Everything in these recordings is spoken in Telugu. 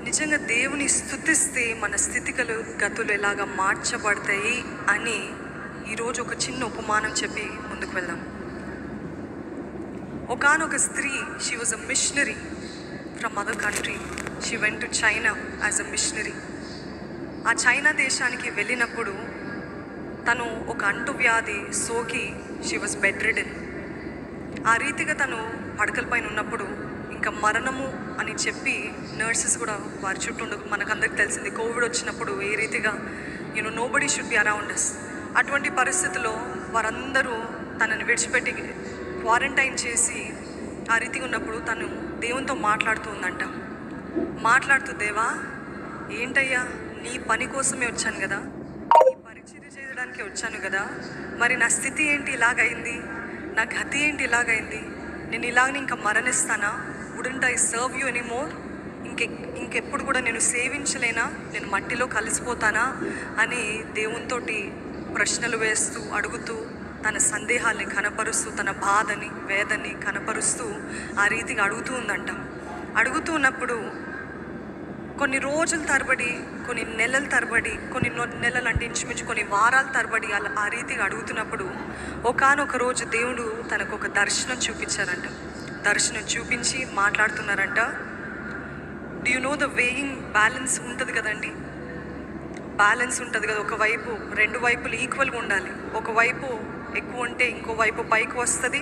నిజంగా దేవుని స్థుతిస్తే మన స్థితిగలు గతులు ఎలాగ మార్చబడతాయి అని ఈరోజు ఒక చిన్న ఉపమానం చెప్పి ముందుకు వెళ్దాం ఒకనొక స్త్రీ she was a missionary from other country she went to China as a missionary ఆ చైనా దేశానికి వెళ్ళినప్పుడు తను ఒక అంటువ్యాధి సోకి షీ వాజ్ బెడ్ రిడెన్ ఆ రీతిగా తను పడకల పైన ఉన్నప్పుడు ఇంకా మరణము అని చెప్పి నర్సెస్ కూడా వారి చుట్టూ ఉండ మనకందరికి తెలిసింది కోవిడ్ వచ్చినప్పుడు ఏ రీతిగా you know nobody should be around us అటువంటి పరిస్థితుల్లో వారందరూ తనని విడిచిపెట్టి క్వారంటైన్ చేసి ఆ రీతిగా ఉన్నప్పుడు తను దేవునితో మాట్లాడుతూ ఉందంట మాట్లాడుతూ దేవా ఏంటయ్యా నీ పని కోసమే వచ్చాను కదా నీ పరిచర్య చేయడానికి వచ్చాను కదా మరి నా స్థితి ఏంటి ఇలాగైంది నా గతి ఏంటి ఇలాగైంది నేను ఇలాగని ఇంకా మరణిస్తానా wouldn't I serve you any more ఇంకె ఇంకెప్పుడు కూడా నేను సేవించలేనా నేను మట్టిలో కలిసిపోతానా అని దేవునితోటి ప్రశ్నలు వేస్తూ అడుగుతూ తన సందేహాల్ని కనపరుస్తూ తన బాధని వేదని కనపరుస్తూ ఆ రీతిగా అడుగుతూ ఉందంట అడుగుతూ ఉన్నప్పుడు కొన్ని రోజుల తరబడి కొన్ని నెలల తరబడి కొన్ని నొ- నెలలు అంటే ఇంచుమించు కొన్ని వారాల తరబడి అలా ఆ రీతిగా అడుగుతున్నప్పుడు ఒకానొక రోజు దేవుడు తనకు ఒక దర్శనం చూపించారంట దర్శనం చూపించి మాట్లాడుతున్నారంట do you know the weighing balance ఉంటుంది కదండి బ్యాలెన్స్ ఉంటుంది కదా ఒకవైపు రెండు వైపులు ఈక్వల్గా ఉండాలి ఒకవైపు ఎక్కువ ఉంటే ఇంకో వైపు పైకి వస్తుంది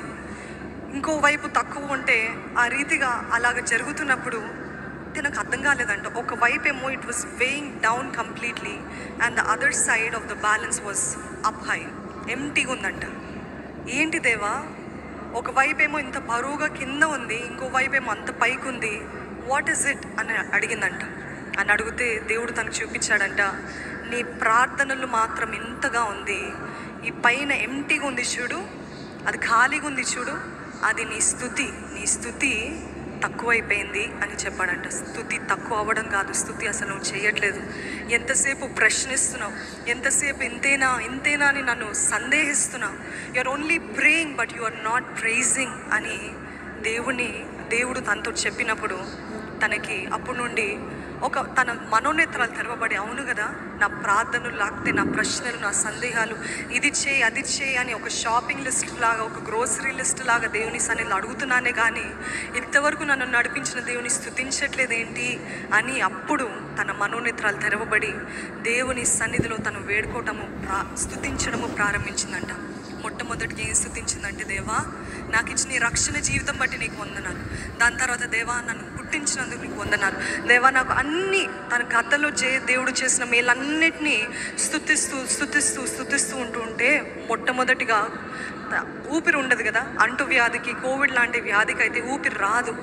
ఇంకో వైపు తక్కువ ఉంటే ఆ రీతిగా అలాగ జరుగుతున్నప్పుడు నాకు అర్థం కాలేదంట ఒక వైపు ఏమో it was weighing down completely and the other side of the balance was up high ఎంటీగా ఉందంట ఏంటి దేవా ఒక వైపు ఏమో ఇంత బరువుగా కింద ఉంది ఇంకో వైపు ఏమో అంత పైకి ఉంది వాట్ ఈస్ ఇట్ అని అడిగిందంట అని అడిగితే దేవుడు తనకు చూపించాడంట నీ ప్రార్థనలు మాత్రం ఇంతగా ఉంది ఈ పైన ఎంటీగా ఉంది చూడు అది ఖాళీగా ఉంది చూడు అది నీ స్థుతి నీ స్థుతి తక్కువైపోయింది అని చెప్పాడంట స్థుతి తక్కువ అవ్వడం కాదు స్థుతి అసలు నువ్వు చేయట్లేదు ఎంతసేపు ప్రశ్నిస్తున్నావు ఎంతసేపు ఇంతేనా ఇంతేనా అని నన్ను సందేహిస్తున్నావు you are only praying but you are not praising అని దేవుని దేవుడు తనతో చెప్పినప్పుడు తనకి అప్పటి నుండి ఒక తన మనోనేత్రాలు తెరవబడి అవును కదా నా ప్రార్థనలు లేకపోతే నా ప్రశ్నలు నా సందేహాలు ఇది చేయి అది చేయి అని ఒక షాపింగ్ లిస్ట్ లాగా ఒక గ్రోసరీ లిస్ట్ లాగా దేవుని సన్నిధిలో అడుగుతున్నానే కానీ ఇంతవరకు నన్ను నడిపించిన దేవుని స్థుతించట్లేదు ఏంటి అని అప్పుడు తన మనోనేత్రాలు తెరవబడి దేవుని సన్నిధిలో తను వేడుకోవటము ప్రా స్థుతించడము ప్రారంభించిందంట మొట్టమొదటికి ఏం స్థుతించిందంటే దేవా నాకు ఇచ్చిన ఈ రక్షణ జీవితం బట్టి నీకు వందనాలు దాని తర్వాత దేవా నన్ను పుట్టించినందుకు నీకు వందనాలు దేవా నాకు అన్ని తన కథలో చే దేవుడు చేసిన మేలన్నిటినీ స్థుతిస్తూ స్థుతిస్తూ స్థుతిస్తూ ఉంటూ ఉంటే మొట్టమొదటిగా త- ఊపిరి ఉండదు కదా అంటు వ్యాధికి కోవిడ్ లాంటి వ్యాధికి అయితే ఊపిరి రాదు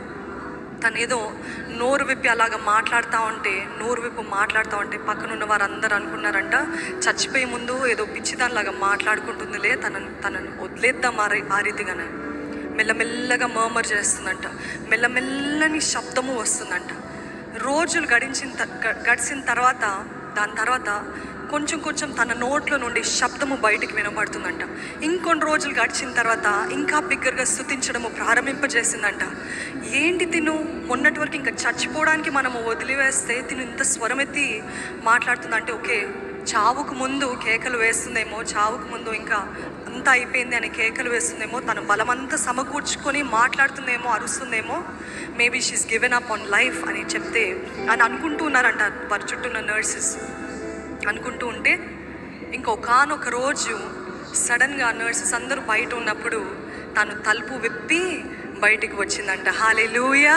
తను ఏదో నోరు విప్పి అలాగ మాట్లాడుతూ ఉంటే నోరు విప్పి మాట్లాడుతూ ఉంటే పక్కన ఉన్న వారందరూ అనుకున్నారంట చచ్చిపోయే ముందు ఏదో పిచ్చిదానిలాగా మాట్లాడుకుంటుందిలే తనను తనను వదిలేద్దాం ఆ రీ- ఆ రీతిగానే మెల్లమెల్లగా మర్మర్ చేస్తుందంట మెల్లమెల్లని శబ్దము వస్తుందంట రోజులు గడించిన త- గ- గడిచిన తర్వాత దాని తర్వాత కొంచెం కొంచెం తన నోట్లో నుండి శబ్దము బయటికి వినబడుతుందంట ఇంకొన్ని రోజులు గడిచిన తర్వాత ఇంకా బిగ్గరగా స్థుతించడము ప్రారంభింపజేసిందంట ఏంటి తిను మొన్నటి వరకు ఇంకా చచ్చిపోవడానికి మనము వదిలివేస్తే తిను ఇంత స్వరమెత్తి మాట్లాడుతుందంటే ఓకే చావుకు ముందు కేకలు వేస్తుందేమో చావుకు ముందు ఇంకా అంతా అయిపోయింది అని కేకలు వేస్తుందేమో తన బలమంతా సమకూర్చుకొని మాట్లాడుతుందేమో అరుస్తుందేమో maybe she's given up on life అని చెప్తే అని అనుకుంటూ ఉన్నారంట వారి చుట్టూ ఉన్న నర్సెస్ అనుకుంటూ ఉంటే ఇంకొకానొక రోజు సడన్గా నర్సెస్ అందరూ బయట ఉన్నప్పుడు తను తలుపు విప్పి బయటికి వచ్చిందంట హాలెలూయా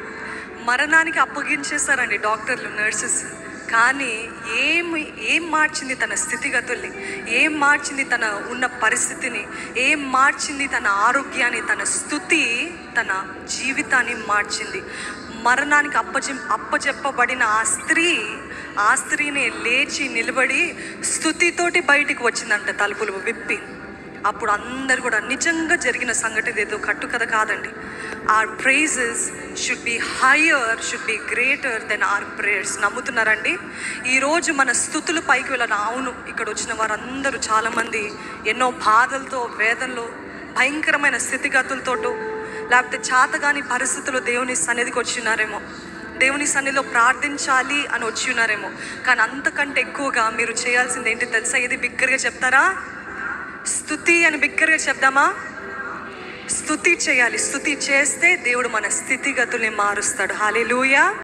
మరణానికి అప్పగించేస్తారండి డాక్టర్లు నర్సెస్ కానీ ఏం ఏం మార్చింది తన స్థితిగతుల్ని ఏం మార్చింది తన ఉన్న పరిస్థితిని ఏం మార్చింది తన ఆరోగ్యాన్ని తన స్థుతి తన జీవితాన్ని మార్చింది మరణానికి అప్పచె అప్పచెప్పబడిన ఆ స్త్రీ ఆ స్త్రీని లేచి నిలబడి స్థుతితోటి బయటికి వచ్చిందంట తలుపులు విప్పి అప్పుడు అందరు కూడా నిజంగా జరిగిన సంఘటన ఏదో కట్టు కథ కాదండి our praises should be higher should be greater than our prayers నమ్ముతున్నారండి ఈరోజు మన స్థుతులు పైకి వెళ్ళాలి అవును ఇక్కడ వచ్చిన వారందరూ చాలామంది ఎన్నో బాధలతో వేదనలో భయంకరమైన స్థితిగతులతోటో లేకపోతే చాతగాని పరిస్థితుల్లో దేవుని సన్నిధికి వచ్చినారేమో దేవుని సన్నిలో ప్రార్థించాలి అని వచ్చి ఉన్నారేమో కానీ అంతకంటే ఎక్కువగా మీరు చేయాల్సింది ఏంటి తెలుసా ఇది బిగ్గరగా చెప్తారా స్థుతి అని బిగ్గరగా చెప్దామా స్థుతి చేయాలి స్థుతి చేస్తే దేవుడు మన స్థితిగతుల్ని మారుస్తాడు హాలే